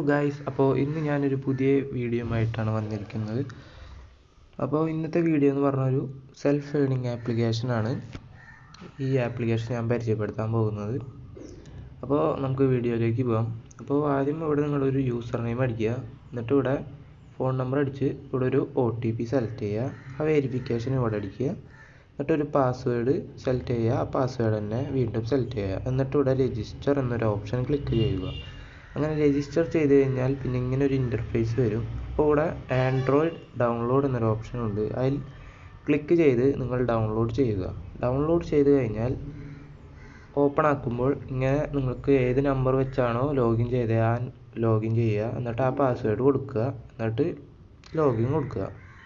guys അപ്പോൾ ഇന്ന് ഞാനൊരു പുതിയ വീഡിയോയുമായിട്ടാണ് വന്നിരിക്കുന്നത് അപ്പോൾ ഇന്നത്തെ വീഡിയോ എന്ന് പറഞ്ഞൊരു സെൽഫ് ഏണിംഗ് ആപ്ലിക്കേഷനാണ് ഈ ആപ്ലിക്കേഷൻ ഞാൻ പരിചയപ്പെടുത്താൻ പോകുന്നത് അപ്പോൾ നമുക്ക് വീഡിയോയിലേക്ക് പോകാം അപ്പോൾ ആദ്യം ഇവിടെ നിങ്ങളൊരു യൂസർ നെയിം അടിക്കുക എന്നിട്ട് ഇവിടെ ഫോൺ നമ്പർ അടിച്ച് ഇവിടെ ഒരു ഒ ടി പി സെലക്ട് ചെയ്യുക ആ വെരിഫിക്കേഷൻ ഇവിടെ അടിക്കുക എന്നിട്ട് ഒരു പാസ്വേഡ് സെലക്ട് ചെയ്യുക ആ പാസ്വേഡ് തന്നെ വീണ്ടും സെലക്ട് ചെയ്യുക എന്നിട്ട് ഇവിടെ രജിസ്റ്റർ എന്നൊരു ഓപ്ഷൻ ക്ലിക്ക് ചെയ്യുക അങ്ങനെ രജിസ്റ്റർ ചെയ്ത് കഴിഞ്ഞാൽ പിന്നെ ഇങ്ങനെ ഒരു ഇൻ്റർഫേസ് വരും അപ്പോൾ ഇവിടെ ആൻഡ്രോയിഡ് ഡൗൺലോഡ് എന്നൊരു ഓപ്ഷൻ ഉണ്ട് അതിൽ ക്ലിക്ക് ചെയ്ത് നിങ്ങൾ ഡൗൺലോഡ് ചെയ്യുക ഡൗൺലോഡ് ചെയ്ത് കഴിഞ്ഞാൽ ഓപ്പൺ ആക്കുമ്പോൾ ഇങ്ങനെ നിങ്ങൾക്ക് ഏത് നമ്പർ വെച്ചാണോ ലോഗിൻ ചെയ്തത് ആ ലോഗിൻ ചെയ്യുക എന്നിട്ട് ആ പാസ്വേഡ് കൊടുക്കുക എന്നിട്ട് ലോഗിൻ കൊടുക്കുക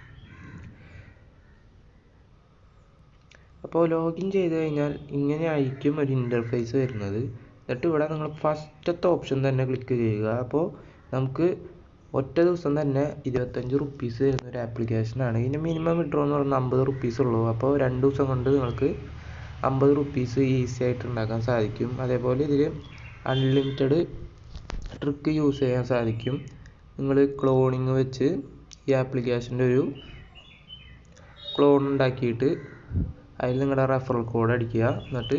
അപ്പോൾ ലോഗിൻ ചെയ്ത് കഴിഞ്ഞാൽ ഇങ്ങനെ ആയിരിക്കും ഒരു ഇൻ്റർഫേസ് വരുന്നത് എന്നിട്ട് ഇവിടെ നിങ്ങൾ ഫസ്റ്റത്തെ ഓപ്ഷൻ തന്നെ ക്ലിക്ക് ചെയ്യുക അപ്പോൾ നമുക്ക് ഒറ്റ ദിവസം തന്നെ ഇരുപത്തഞ്ച് റുപ്പീസ് വരുന്ന ഒരു ആപ്ലിക്കേഷനാണ് ഇതിന് മിനിമം വിഡ്രോ എന്ന് പറയുന്നത് അമ്പത് റുപ്പീസ് ഉള്ളൂ അപ്പോൾ രണ്ട് ദിവസം കൊണ്ട് നിങ്ങൾക്ക് അമ്പത് റുപ്പീസ് ഈസി ആയിട്ട് ഉണ്ടാക്കാൻ സാധിക്കും അതേപോലെ ഇതിൽ അൺലിമിറ്റഡ് ട്രിക്ക് യൂസ് ചെയ്യാൻ സാധിക്കും നിങ്ങൾ ക്ലോണിങ് വെച്ച് ഈ ആപ്ലിക്കേഷൻ്റെ ഒരു ക്ലോൺ ഉണ്ടാക്കിയിട്ട് അതിൽ നിങ്ങളുടെ റെഫറൽ കോഡ് അടിക്കുക എന്നിട്ട്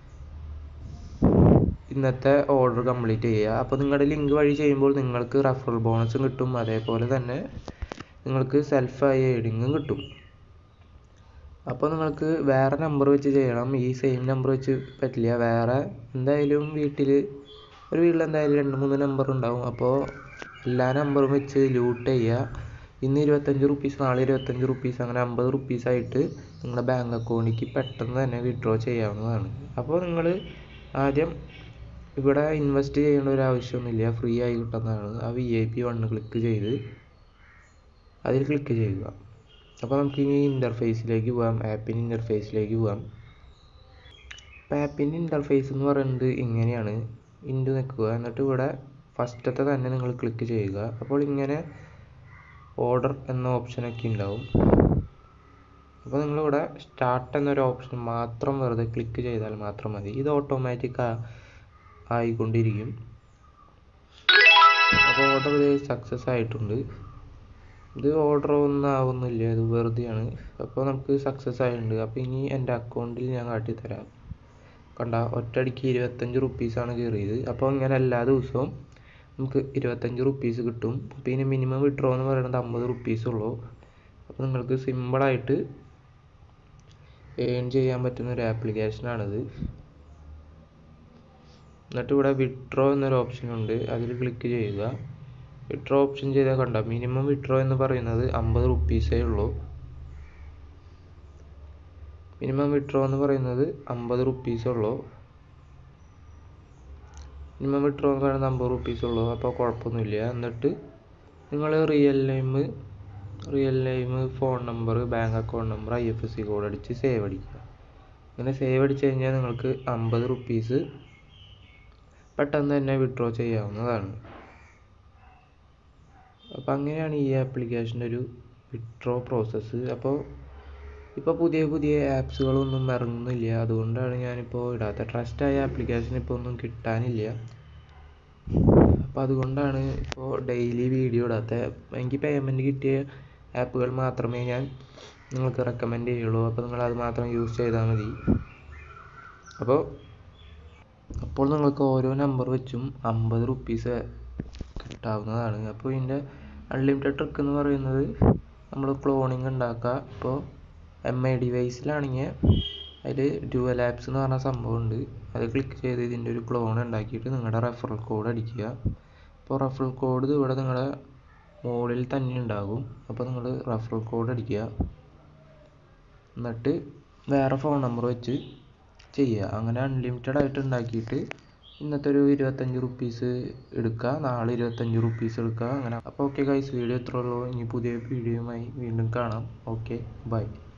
ഇന്നത്തെ ഓർഡർ കംപ്ലീറ്റ് ചെയ്യുക അപ്പോൾ നിങ്ങളുടെ ലിങ്ക് വഴി ചെയ്യുമ്പോൾ നിങ്ങൾക്ക് റെഫറൽ ബോണസും കിട്ടും അതേപോലെ തന്നെ നിങ്ങൾക്ക് സെൽഫ് ഏഡിങ്ങും കിട്ടും അപ്പോൾ നിങ്ങൾക്ക് വേറെ നമ്പർ വെച്ച് ചെയ്യണം ഈ സെയിം നമ്പർ വെച്ച് പറ്റില്ല വേറെ എന്തായാലും വീട്ടിൽ ഒരു വീട്ടിൽ എന്തായാലും രണ്ട് മൂന്ന് നമ്പർ ഉണ്ടാവും അപ്പോൾ എല്ലാ നമ്പറും വെച്ച് ലൂട്ട് ചെയ്യുക ഇന്ന് ഇരുപത്തഞ്ച് റുപ്പീസ് നാളെ ഇരുപത്തഞ്ച് റുപ്പീസ് അങ്ങനെ അമ്പത് റുപ്പീസ് ആയിട്ട് നിങ്ങളുടെ ബാങ്ക് അക്കൗണ്ടിലേക്ക് പെട്ടെന്ന് തന്നെ വിഡ്രോ ചെയ്യാവുന്നതാണ് അപ്പോൾ നിങ്ങൾ ആദ്യം ഇവിടെ ഇൻവെസ്റ്റ് ചെയ്യേണ്ട ഒരു ആവശ്യമൊന്നുമില്ല ഫ്രീ ആയി കിട്ടുന്നതാണ് ആ V I P one click ചെയ്ത് അതിൽ ക്ലിക്ക് ചെയ്യുക അപ്പോൾ നമുക്ക് ഇനി ഇൻ്റർഫേസിലേക്ക് പോകാം ആപ്പിൻ്റെ ഇൻ്റർഫേസിലേക്ക് പോകാം അപ്പോൾ ആപ്പിൻ്റെ ഇൻ്റർഫേസ് എന്ന് പറയുന്നത് ഇങ്ങനെയാണ് ഇൻഡു നിൽക്കുക എന്നിട്ട് ഇവിടെ ഫസ്റ്റത്തെ തന്നെ നിങ്ങൾ ക്ലിക്ക് ചെയ്യുക അപ്പോൾ ഇങ്ങനെ ഓർഡർ എന്ന ഓപ്ഷനൊക്കെ ഉണ്ടാവും അപ്പോൾ നിങ്ങളിവിടെ സ്റ്റാർട്ട് എന്നൊരു ഓപ്ഷൻ മാത്രം വെറുതെ ക്ലിക്ക് ചെയ്താൽ മാത്രം മതി ഇത് ഓട്ടോമാറ്റിക് ആയിക്കൊണ്ടിരിക്കും അപ്പോൾ ഓർഡർ ഇത് സക്സസ് ആയിട്ടുണ്ട് ഇത് ഓർഡർ ഒന്നും ആവുന്നില്ല ഇത് വെറുതെയാണ് അപ്പോൾ നമുക്ക് സക്സസ് ആയിട്ടുണ്ട് അപ്പോൾ ഇനി എൻ്റെ അക്കൗണ്ടിൽ ഞാൻ കാട്ടിത്തരാം കണ്ട ഒറ്റയടിക്ക് ഇരുപത്തഞ്ച് റുപ്പീസാണ് കയറിയത് അപ്പോൾ ഇങ്ങനെ എല്ലാ ദിവസവും നമുക്ക് ഇരുപത്തഞ്ച് റുപ്പീസ് കിട്ടും അപ്പോൾ ഇനി മിനിമം വിഡ്രോ എന്ന് പറയുന്നത് അമ്പത് റുപ്പീസ് ഉള്ളൂ അപ്പോൾ നിങ്ങൾക്ക് സിമ്പിളായിട്ട് ഏൺ ചെയ്യാൻ പറ്റുന്ന ഒരു ആപ്ലിക്കേഷനാണിത് എന്നിട്ട് ഇവിടെ വിഡ്രോ എന്നൊരു ഓപ്ഷൻ ഉണ്ട് അതിൽ ക്ലിക്ക് ചെയ്യുക വിഡ്രോ ഓപ്ഷൻ ചെയ്താൽ കണ്ട മിനിമം വിഡ്രോ എന്ന് പറയുന്നത് അമ്പത് റുപ്പീസേ ഉള്ളൂ മിനിമം വിഡ്രോ എന്ന് പറയുന്നത് അമ്പത് റുപ്പീസേ ഉള്ളൂ മിനിമം വിഡ്രോ എന്ന് പറയുന്നത് അമ്പത് റുപ്പീസ് ഉള്ളൂ അപ്പോൾ കുഴപ്പമൊന്നുമില്ല എന്നിട്ട് നിങ്ങൾ real name real name phone number bank account number I F S C code അടിച്ച് സേവ് അടിക്കുക അങ്ങനെ സേവ് അടിച്ച് കഴിഞ്ഞാൽ നിങ്ങൾക്ക് അമ്പത് റുപ്പീസ് പെട്ടെന്ന് തന്നെ വിഡ്രോ ചെയ്യാവുന്നതാണ് അപ്പോൾ അങ്ങനെയാണ് ഈ ആപ്ലിക്കേഷൻ്റെ ഒരു വിഡ്രോ പ്രോസസ്സ് അപ്പോൾ ഇപ്പോൾ പുതിയ പുതിയ ആപ്സുകളൊന്നും ഇറങ്ങുന്നില്ല അതുകൊണ്ടാണ് ഞാനിപ്പോൾ ഇടാത്ത ട്രസ്റ്റായ ആപ്ലിക്കേഷൻ ഇപ്പോൾ ഒന്നും കിട്ടാനില്ല അപ്പോൾ അതുകൊണ്ടാണ് ഇപ്പോൾ ഡെയിലി വീഡിയോ ഇടാത്ത എനിക്ക് പേയ്മെൻറ്റ് കിട്ടിയ ആപ്പുകൾ മാത്രമേ ഞാൻ നിങ്ങൾക്ക് റെക്കമെൻഡ് ചെയ്യുള്ളൂ അപ്പോൾ നിങ്ങൾ അത് മാത്രം യൂസ് ചെയ്താൽ മതി അപ്പോൾ അപ്പോൾ നിങ്ങൾക്ക് ഓരോ നമ്പർ വെച്ചും അമ്പത് റുപ്പീസ് കിട്ടാവുന്നതാണ് അപ്പോൾ ഇതിൻ്റെ അൺലിമിറ്റഡ് ട്രിക്ക് എന്ന് പറയുന്നത് നമ്മൾ ക്ലോണിങ് ഉണ്ടാക്കുക ഇപ്പോൾ എം ഐ ഡിവൈസിലാണെങ്കിൽ അതിൽ ഡ്യുവൽ ആപ്സ് എന്ന് പറഞ്ഞ സംഭവമുണ്ട് അത് ക്ലിക്ക് ചെയ്ത് ഇതിൻ്റെ ഒരു ക്ലോൺ ഉണ്ടാക്കിയിട്ട് നിങ്ങളുടെ റെഫറൽ കോഡ് അടിക്കുക അപ്പോൾ റെഫറൽ കോഡ് ഇവിടെ നിങ്ങളുടെ മുകളിൽ തന്നെ ഉണ്ടാകും അപ്പോൾ നിങ്ങൾ റെഫറൽ കോഡ് അടിക്കുക എന്നിട്ട് വേറെ ഫോൺ നമ്പർ വെച്ച് ചെയ്യുക അങ്ങനെ അൺലിമിറ്റഡ് ആയിട്ട് ഉണ്ടാക്കിയിട്ട് ഇന്നത്തെ ഒരു ഇരുപത്തഞ്ച് റുപ്പീസ് എടുക്കുക നാളെ ഇരുപത്തഞ്ച് റുപ്പീസ് എടുക്കുക അങ്ങനെ അപ്പോൾ ഓക്കെ ഗൈസ് വീഡിയോ ഇത്രേ ഉള്ളൂ ഇനി പുതിയ വീഡിയോയുമായി വീണ്ടും കാണാം ഓക്കെ ബൈ